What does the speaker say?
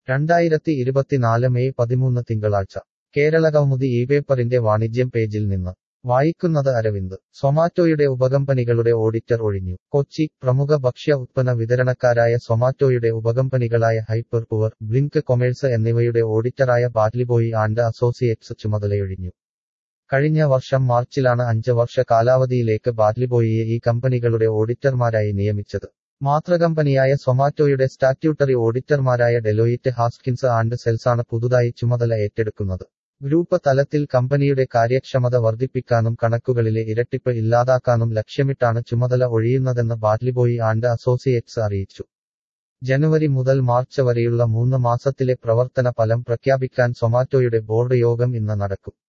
രണ്ടായിരത്തി ഇരുപത്തിനാല് മെയ് പതിമൂന്ന് തിങ്കളാഴ്ച കേരളകൗമുദി ഈ പേപ്പറിന്റെ വാണിജ്യം പേജിൽ നിന്ന് വായിക്കുന്നത് അരവിന്ദ് സൊമാറ്റോയുടെ ഉപകമ്പനികളുടെ ഓഡിറ്റർ ഒഴിഞ്ഞു കൊച്ചി പ്രമുഖ ഭക്ഷ്യ ഉത്പന്ന വിതരണക്കാരായ സൊമാറ്റോയുടെ ഉപകമ്പനികളായ ഹൈപ്പർ പുവർ ബ്ലിങ്ക് കൊമേഴ്സ് എന്നിവയുടെ ഓഡിറ്ററായ ബാറ്റ്ലിബോയി ആൻഡ് അസോസിയേറ്റ്സ് ചുമതലയൊഴിഞ്ഞു കഴിഞ്ഞ വർഷം മാർച്ചിലാണ് അഞ്ച് വർഷ കാലാവധിയിലേക്ക് ബാറ്റ്ലിബോയിയെ ഈ കമ്പനികളുടെ ഓഡിറ്റർമാരായി നിയമിച്ചത് മാതൃകമ്പനിയായ സൊമാറ്റോയുടെ സ്റ്റാറ്റ്യൂട്ടറി ഓഡിറ്റർമാരായ ഡെലോയിറ്റ് ഹാസ്കിൻസ് ആൻഡ് സെൽസാണ് പുതുതായി ചുമതല ഏറ്റെടുക്കുന്നത് ഗ്രൂപ്പ് തലത്തിൽ കമ്പനിയുടെ കാര്യക്ഷമത വർദ്ധിപ്പിക്കാനും കണക്കുകളിലെ ഇരട്ടിപ്പ് ഇല്ലാതാക്കാനും ലക്ഷ്യമിട്ടാണ് ചുമതല ഒഴിയുന്നതെന്ന് ബാറ്റ്ലിബോയി ആൻഡ് അസോസിയേറ്റ്സ് അറിയിച്ചു ജനുവരി മുതൽ മാർച്ച് വരെയുള്ള മൂന്ന് മാസത്തിലെ പ്രവർത്തന ഫലം പ്രഖ്യാപിക്കാൻ സൊമാറ്റോയുടെ ബോർഡ് യോഗം ഇന്ന് നടക്കും